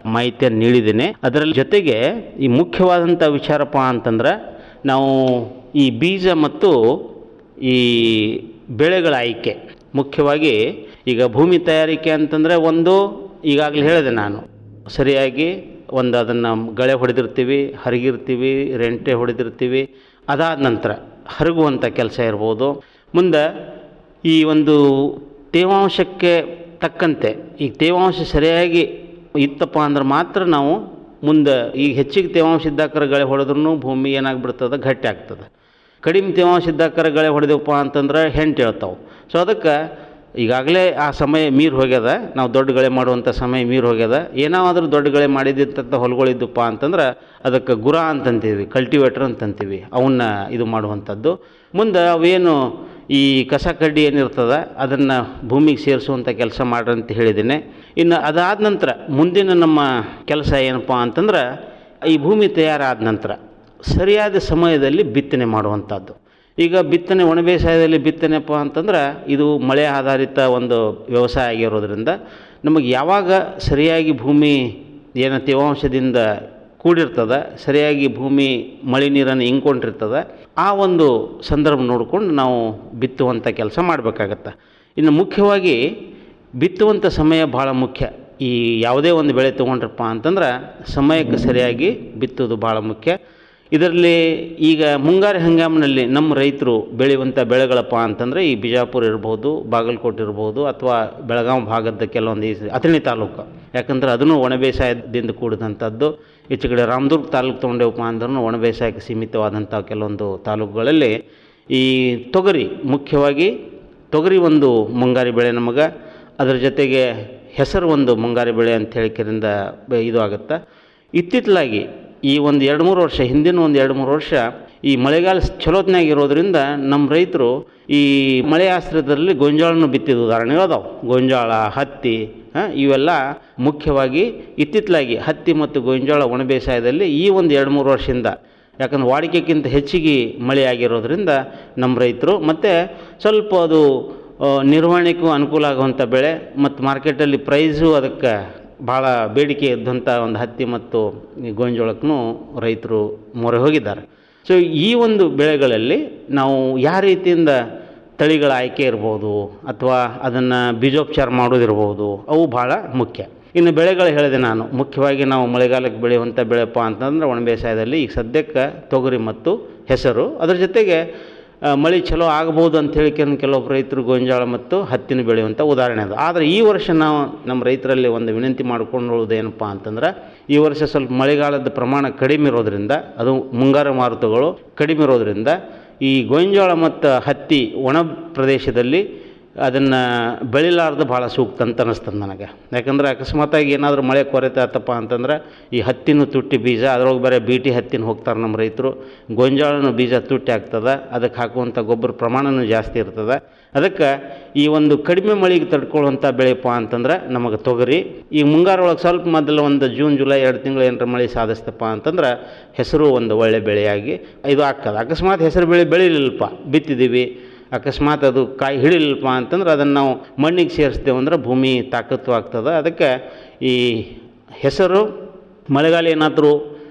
ಮಾಹಿತಿಯನ್ನು ನೀಡಿದ್ದೇನೆ ಅದರ ಜೊತೆಗೆ ಈ ಮುಖ್ಯವಾದಂಥ ವಿಚಾರಪ್ಪ ಅಂತಂದ್ರೆ ನಾವು ಈ ಬೀಜ ಮತ್ತು ಈ ಬೆಳೆಗಳ ಆಯ್ಕೆ ಮುಖ್ಯವಾಗಿ ಈಗ ಭೂಮಿ ತಯಾರಿಕೆ ಅಂತಂದರೆ ಒಂದು ಈಗಾಗಲೇ ಹೇಳಿದೆ ನಾನು ಸರಿಯಾಗಿ ಒಂದು ಅದನ್ನು ಗಳೆ ಹೊಡೆದಿರ್ತೀವಿ ಹರಿಗಿರ್ತೀವಿ ರೆಂಟೆ ಹೊಡೆದಿರ್ತೀವಿ ಅದಾದ ನಂತರ ಹರಗುವಂಥ ಕೆಲಸ ಇರ್ಬೋದು ಮುಂದೆ ಈ ಒಂದು ತೇವಾಂಶಕ್ಕೆ ತಕ್ಕಂತೆ ಈ ತೇವಾಂಶ ಸರಿಯಾಗಿ ಇತ್ತಪ್ಪ ಅಂದ್ರೆ ಮಾತ್ರ ನಾವು ಮುಂದೆ ಈಗ ಹೆಚ್ಚಿಗೆ ತೇವಾಂಶ ಇದ್ದಾಕರ ಗಳೆ ಹೊಡೆದ್ರೂ ಭೂಮಿ ಏನಾಗ್ಬಿಡ್ತದೆ ಗಟ್ಟಿ ಆಗ್ತದೆ ಕಡಿಮೆ ತೇವಾಂಶ ಇದ್ದಾಕರ ಗಳೆ ಹೊಡೆದೆವಪ್ಪ ಅಂತಂದ್ರೆ ಹೆಂಟು ಹೇಳ್ತಾವೆ ಸೊ ಅದಕ್ಕೆ ಈಗಾಗಲೇ ಆ ಸಮಯ ಮೀರಿ ಹೋಗ್ಯದ ನಾವು ದೊಡ್ಡ ಗಳೆ ಮಾಡುವಂಥ ಸಮಯ ಮೀರಿ ಹೋಗ್ಯದ ಏನಾದರೂ ದೊಡ್ಡ ಗಳೆ ಮಾಡಿದ್ದಂಥ ಹೊಲಗಳಿದ್ದಪ್ಪ ಅಂತಂದ್ರೆ ಅದಕ್ಕೆ ಗುರ ಅಂತಂತೀವಿ ಕಲ್ಟಿವೇಟ್ರ್ ಅಂತಂತೀವಿ ಅವನ್ನ ಇದು ಮಾಡುವಂಥದ್ದು ಮುಂದೆ ಅವೇನು ಈ ಕಸ ಕಡ್ಡಿ ಏನಿರ್ತದೆ ಅದನ್ನು ಭೂಮಿಗೆ ಸೇರಿಸುವಂಥ ಕೆಲಸ ಮಾಡ್ರಿ ಅಂತ ಹೇಳಿದ್ದೇನೆ ಇನ್ನು ಅದಾದ ನಂತರ ಮುಂದಿನ ನಮ್ಮ ಕೆಲಸ ಏನಪ್ಪ ಅಂತಂದ್ರೆ ಈ ಭೂಮಿ ತಯಾರಾದ ನಂತರ ಸರಿಯಾದ ಸಮಯದಲ್ಲಿ ಬಿತ್ತನೆ ಮಾಡುವಂಥದ್ದು ಈಗ ಬಿತ್ತನೆ ಒಣ ಬೇಸಾಯದಲ್ಲಿ ಬಿತ್ತನೆಪ್ಪ ಅಂತಂದ್ರೆ ಇದು ಮಳೆ ಆಧಾರಿತ ಒಂದು ವ್ಯವಸಾಯ ಆಗಿರೋದ್ರಿಂದ ನಮಗೆ ಯಾವಾಗ ಸರಿಯಾಗಿ ಭೂಮಿ ಏನು ತೇವಾಂಶದಿಂದ ಕೂಡಿರ್ತದೆ ಸರಿಯಾಗಿ ಭೂಮಿ ಮಳೆ ನೀರನ್ನು ಇಂಕೊಂಡಿರ್ತದೆ ಆ ಒಂದು ಸಂದರ್ಭ ನೋಡಿಕೊಂಡು ನಾವು ಬಿತ್ತುವಂಥ ಕೆಲಸ ಮಾಡಬೇಕಾಗತ್ತೆ ಇನ್ನು ಮುಖ್ಯವಾಗಿ ಬಿತ್ತುವಂಥ ಸಮಯ ಭಾಳ ಮುಖ್ಯ ಈ ಯಾವುದೇ ಒಂದು ಬೆಳೆ ತೊಗೊಂಡ್ರಪ್ಪ ಅಂತಂದ್ರೆ ಸಮಯಕ್ಕೆ ಸರಿಯಾಗಿ ಬಿತ್ತೋದು ಭಾಳ ಮುಖ್ಯ ಇದರಲ್ಲಿ ಈಗ ಮುಂಗಾರು ಹಂಗಾಮಿನಲ್ಲಿ ನಮ್ಮ ರೈತರು ಬೆಳೆಯುವಂಥ ಬೆಳೆಗಳಪ್ಪ ಅಂತಂದರೆ ಈ ಬಿಜಾಪುರ ಇರ್ಬೋದು ಬಾಗಲಕೋಟೆ ಇರ್ಬೋದು ಅಥವಾ ಬೆಳಗಾವಿ ಭಾಗದ ಕೆಲವೊಂದು ಈ ಅಥಣಿ ತಾಲೂಕು ಯಾಕಂದ್ರೆ ಅದನ್ನು ಒಣ ಬೇಸಾಯದಿಂದ ಕೂಡಿದಂಥದ್ದು ಈಚೆ ಕಡೆ ರಾಮದುರ್ಗ ತಾಲೂಕು ತೊಗೊಂಡೇವಪ್ಪ ಅಂದ್ರೂ ಒಣ ಬೇಸಾಯಕ್ಕೆ ಸೀಮಿತವಾದಂಥ ಕೆಲವೊಂದು ತಾಲೂಕುಗಳಲ್ಲಿ ಈ ತೊಗರಿ ಮುಖ್ಯವಾಗಿ ತೊಗರಿ ಒಂದು ಮುಂಗಾರಿ ಬೆಳೆ ನಮಗೆ ಅದರ ಜೊತೆಗೆ ಹೆಸರು ಒಂದು ಮುಂಗಾರಿ ಬೆಳೆ ಅಂತ ಹೇಳಿಕೆರಿಂದ ಇದು ಆಗುತ್ತೆ ಇತ್ತಿತ್ತಲಾಗಿ ಈ ಒಂದು ಎರಡು ಮೂರು ವರ್ಷ ಹಿಂದಿನ ಒಂದು ಎರಡು ಮೂರು ವರ್ಷ ಈ ಮಳೆಗಾಲ ಚಲೋತ್ನಾಗ ಇರೋದ್ರಿಂದ ನಮ್ಮ ರೈತರು ಈ ಮಳೆ ಆಶ್ರಯದಲ್ಲಿ ಗೊಂಜಾಳನ್ನು ಬಿತ್ತಿದ ಉದಾಹರಣೆಗಳು ಅದಾವೆ ಗೊಂಜಾಳ ಹತ್ತಿ ಹಾಂ ಇವೆಲ್ಲ ಮುಖ್ಯವಾಗಿ ಇತ್ತಿತ್ತಲಾಗಿ ಹತ್ತಿ ಮತ್ತು ಗೊಂಜಾಳ ಒಣ ಬೇಸಾಯದಲ್ಲಿ ಈ ಒಂದು ಎರಡು ಮೂರು ವರ್ಷದಿಂದ ಯಾಕಂದ್ರೆ ವಾಡಿಕೆಗಿಂತ ಹೆಚ್ಚಿಗೆ ಮಳೆ ಆಗಿರೋದ್ರಿಂದ ನಮ್ಮ ರೈತರು ಮತ್ತು ಸ್ವಲ್ಪ ಅದು ಆ, ನಿರ್ವಹಣೆಗೂ ಅನುಕೂಲ ಆಗುವಂಥ ಬೆಳೆ ಮತ್ತು ಮಾರ್ಕೆಟಲ್ಲಿ ಪ್ರೈಸು ಅದಕ್ಕೆ ಭಾಳ ಬೇಡಿಕೆ ಇದ್ದಂಥ ಒಂದು ಹತ್ತಿ ಮತ್ತು ಈ ಗೋಂಜೋಳಕ್ಕೂ ರೈತರು ಮೊರೆ ಹೋಗಿದ್ದಾರೆ ಸೊ ಈ ಒಂದು ಬೆಳೆಗಳಲ್ಲಿ ನಾವು ಯಾವ ರೀತಿಯಿಂದ ತಳಿಗಳ ಆಯ್ಕೆ ಇರ್ಬೋದು ಅಥವಾ ಅದನ್ನು ಬೀಜೋಪಚಾರ ಮಾಡೋದಿರ್ಬೋದು ಅವು ಭಾಳ ಮುಖ್ಯ ಇನ್ನು ಬೆಳೆಗಳು ಹೇಳಿದೆ ನಾನು ಮುಖ್ಯವಾಗಿ ನಾವು ಮಳೆಗಾಲಕ್ಕೆ ಬೆಳೆಯುವಂಥ ಬೆಳೆಪ್ಪ ಅಂತಂದ್ರೆ ಒಣ ಬೇಸಾಯದಲ್ಲಿ ಈಗ ಸದ್ಯಕ್ಕೆ ತೊಗರಿ ಮತ್ತು ಹೆಸರು ಅದ್ರ ಜೊತೆಗೆ ಆ, ಮಳೆ ಚಲೋ ಆಗ್ಬೋದು ಅಂತ ಹೇಳಿಕೊಂಡು ಕೆಲವೊಬ್ಬ ರೈತರು ಗೋಂಜಾಳ ಮತ್ತು ಹತ್ತಿನ ಬೆಳೆಯುವಂಥ ಉದಾಹರಣೆ ಅದು ಆದರೆ ಈ ವರ್ಷ ನಾವು ನಮ್ಮ ರೈತರಲ್ಲಿ ಒಂದು ವಿನಂತಿ ಮಾಡ್ಕೊಳ್ಳೋದು ಏನಪ್ಪ ಅಂತಂದ್ರೆ ಈ ವರ್ಷ ಸ್ವಲ್ಪ ಮಳೆಗಾಲದ ಪ್ರಮಾಣ ಕಡಿಮೆ ಇರೋದ್ರಿಂದ ಅದು ಮುಂಗಾರು ಮಾರುತಗಳು ಕಡಿಮೆ ಇರೋದ್ರಿಂದ ಈ ಗೋಂಜಾಳ ಮತ್ತು ಹತ್ತಿ ಒಣ ಪ್ರದೇಶದಲ್ಲಿ ಅದನ್ನು ಬೆಳಿಲಾರ್ದು ಭಾಳ ಸೂಕ್ತ ಅಂತ ಅನ್ನಿಸ್ತದೆ ನನಗೆ ಯಾಕಂದ್ರೆ ಅಕಸ್ಮಾತಾಗಿ ಏನಾದರೂ ಮಳೆ ಕೊರತೆ ಆತಪ್ಪ ಅಂತಂದ್ರೆ ಈ ಹತ್ತಿನೂ ತುಟ್ಟಿ ಬೀಜ ಅದ್ರೊಳಗೆ ಬೇರೆ ಬೀಟಿ ಹತ್ತಿನ ಹೋಗ್ತಾರೆ ನಮ್ಮ ರೈತರು ಗೊಂಜಾಳನು ಬೀಜ ತುಟ್ಟಿ ಆಗ್ತದೆ ಅದಕ್ಕೆ ಹಾಕುವಂಥ ಗೊಬ್ಬರ ಪ್ರಮಾಣನೂ ಜಾಸ್ತಿ ಇರ್ತದೆ ಅದಕ್ಕೆ ಈ ಒಂದು ಕಡಿಮೆ ಮಳೆಗೆ ತಡ್ಕೊಳ್ಳುವಂಥ ಬೆಳೆಪ್ಪ ಅಂತಂದ್ರೆ ನಮಗೆ ತೊಗರಿ ಈ ಮುಂಗಾರು ಒಳಗೆ ಸ್ವಲ್ಪ ಮೊದಲು ಒಂದು ಜೂನ್ ಜುಲೈ ಎರಡು ತಿಂಗಳು ಏನರ ಮಳೆ ಸಾಧಿಸ್ತಪ್ಪ ಅಂತಂದ್ರೆ ಹೆಸರು ಒಂದು ಒಳ್ಳೆ ಬೆಳೆಯಾಗಿ ಇದು ಆಗ್ತದೆ ಅಕಸ್ಮಾತ್ ಹೆಸರು ಬೆಳೆ ಬೆಳಿಲಿಲ್ಲಪ್ಪ ಬಿತ್ತಿದ್ದೀವಿ ಅಕಸ್ಮಾತ್ ಅದು ಕಾಯಿ ಹಿಡಿಲಿಲ್ಲಪ್ಪ ಅಂತಂದ್ರೆ ಅದನ್ನು ನಾವು ಮಣ್ಣಿಗೆ ಸೇರಿಸ್ತೇವೆ ಅಂದ್ರೆ ಭೂಮಿ ತಾಕತ್ತು ಆಗ್ತದೆ ಅದಕ್ಕೆ ಈ ಹೆಸರು ಮಳೆಗಾಲ ಏನಾದರೂ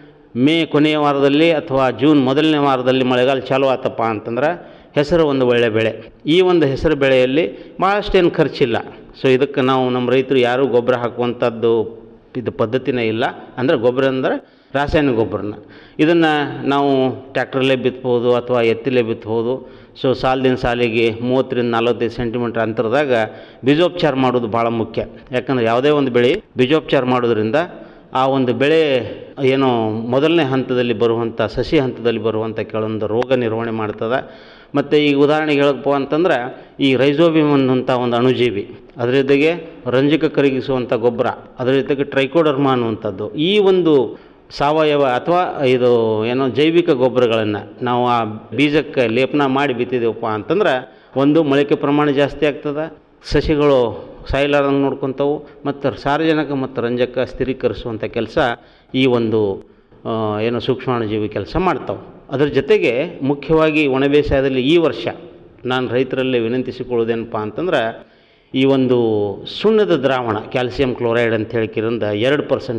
ಮೇ ಕೊನೆಯ ವಾರದಲ್ಲಿ ಅಥವಾ ಜೂನ್ ಮೊದಲನೇ ವಾರದಲ್ಲಿ ಮಳೆಗಾಲ ಚಾಲು ಆತಪ್ಪ ಅಂತಂದ್ರೆ ಹೆಸರು ಒಂದು ಒಳ್ಳೆ ಬೆಳೆ ಈ ಒಂದು ಹೆಸರು ಬೆಳೆಯಲ್ಲಿ ಭಾಳಷ್ಟೇನು ಖರ್ಚಿಲ್ಲ ಸೊ ಇದಕ್ಕೆ ನಾವು ನಮ್ಮ ರೈತರು ಯಾರೂ ಗೊಬ್ಬರ ಹಾಕುವಂಥದ್ದು ಇದು ಪದ್ಧತಿನೇ ಇಲ್ಲ ಅಂದರೆ ಗೊಬ್ಬರ ಅಂದರೆ ರಾಸಾಯನಿಕ ಗೊಬ್ಬರನ ಇದನ್ನು ನಾವು ಟ್ಯಾಕ್ಟ್ರಲ್ಲೇ ಬಿತ್ಬೋದು ಅಥವಾ ಎತ್ತಿಲೇ ಬಿತ್ಬೋದು ಸೊ ಸಾಲಿನ ಸಾಲಿಗೆ ಮೂವತ್ತರಿಂದ ನಲವತ್ತೈದು ಸೆಂಟಿಮೀಟ್ರ್ ಅಂತರದಾಗ ಬೀಜೋಪಚಾರ ಮಾಡೋದು ಭಾಳ ಮುಖ್ಯ ಯಾಕಂದ್ರೆ ಯಾವುದೇ ಒಂದು ಬೆಳೆ ಬೀಜೋಪಚಾರ ಮಾಡೋದ್ರಿಂದ ಆ ಒಂದು ಬೆಳೆ ಏನು ಮೊದಲನೇ ಹಂತದಲ್ಲಿ ಬರುವಂಥ ಸಸಿ ಹಂತದಲ್ಲಿ ಬರುವಂಥ ಕೆಲವೊಂದು ರೋಗ ನಿರ್ವಹಣೆ ಮಾಡ್ತದೆ ಮತ್ತು ಈಗ ಉದಾಹರಣೆಗೆ ಹೇಳಪ್ಪ ಅಂತಂದ್ರೆ ಈ ರೈಸೋಬಿಯಮ್ ಅನ್ನುವಂಥ ಒಂದು ಅಣುಜೀವಿ ಅದರ ಜೊತೆಗೆ ರಂಜಕ ಕರಗಿಸುವಂಥ ಗೊಬ್ಬರ ಅದರ ಜೊತೆಗೆ ಟ್ರೈಕೋಡರ್ಮ ಅನ್ನುವಂಥದ್ದು ಈ ಒಂದು ಸಾವಯವ ಅಥವಾ ಇದು ಏನೋ ಜೈವಿಕ ಗೊಬ್ಬರಗಳನ್ನು ನಾವು ಆ ಬೀಜಕ್ಕೆ ಲೇಪನ ಮಾಡಿ ಬಿತ್ತಿದ್ದೇವಪ್ಪ ಅಂತಂದ್ರೆ ಒಂದು ಮೊಳಕೆ ಪ್ರಮಾಣ ಜಾಸ್ತಿ ಆಗ್ತದೆ ಸಸಿಗಳು ಸಾಯಿಲಾರ್ದಂಗೆ ನೋಡ್ಕೊತಾವು ಮತ್ತು ಸಾರಜನಕ ಮತ್ತು ರಂಜಕ ಸ್ಥಿರೀಕರಿಸುವಂಥ ಕೆಲಸ ಈ ಒಂದು ಆ, ಏನು ಸೂಕ್ಷ್ಮಾಣುಜೀವಿ ಕೆಲಸ ಮಾಡ್ತಾವೆ ಅದರ ಜೊತೆಗೆ ಮುಖ್ಯವಾಗಿ ಒಣ ಬೇಸಾಯದಲ್ಲಿ ಈ ವರ್ಷ ನಾನು ರೈತರಲ್ಲಿ ವಿನಂತಿಸಿಕೊಳ್ಳೋದೇನಪ್ಪ ಅಂತಂದ್ರೆ ಈ ಒಂದು ಸುಣ್ಣದ ದ್ರಾವಣ ಕ್ಯಾಲ್ಸಿಯಂ ಕ್ಲೋರೈಡ್ ಅಂತ ಹೇಳಿಕಿರಿಂದ ಎರಡು ಪರ್ಸೆಂಟ್